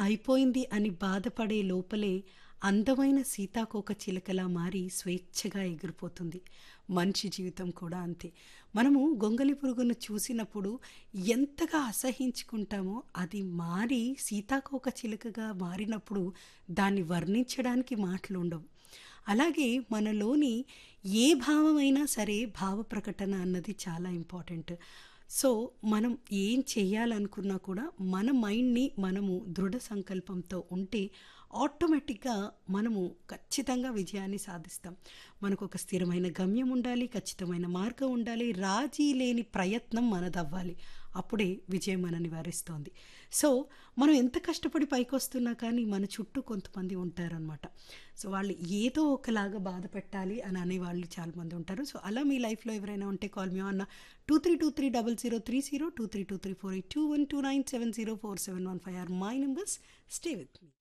అయిపోయింది అని బాధపడే లోపలే అందమైన సీతాకోక చిలుకలా మారి స్వేచ్ఛగా ఎగిరిపోతుంది మనిషి జీవితం కూడా అంతే మనము గొంగలి పురుగును చూసినప్పుడు ఎంతగా అసహించుకుంటామో అది మారి సీతాకోక చిలుకగా మారినప్పుడు దాన్ని వర్ణించడానికి మాటలు ఉండవు అలాగే మనలోని ఏ భావమైనా సరే భావ ప్రకటన అన్నది చాలా ఇంపార్టెంట్ సో మనం ఏం చేయాలనుకున్నా కూడా మన మైండ్ని మనము దృఢ సంకల్పంతో ఉంటే ఆటోమేటిక్గా మనము ఖచ్చితంగా విజయాన్ని సాధిస్తాం మనకు ఒక స్థిరమైన గమ్యం ఉండాలి ఖచ్చితమైన మార్గం ఉండాలి రాజీ లేని ప్రయత్నం మనదవ్వాలి అప్పుడే విజయం మనని వరిస్తోంది సో మనం ఎంత కష్టపడి పైకి వస్తున్నా కానీ మన చుట్టూ కొంతమంది ఉంటారనమాట సో వాళ్ళు ఏదో ఒకలాగా బాధ పెట్టాలి అని అనేవాళ్ళు చాలామంది ఉంటారు సో అలా మీ లైఫ్లో ఎవరైనా ఉంటే కాల్ మీ అన్న two three two three double zero three zero two three two three four eight two one two nine seven zero four seven one five or my numbers stay with me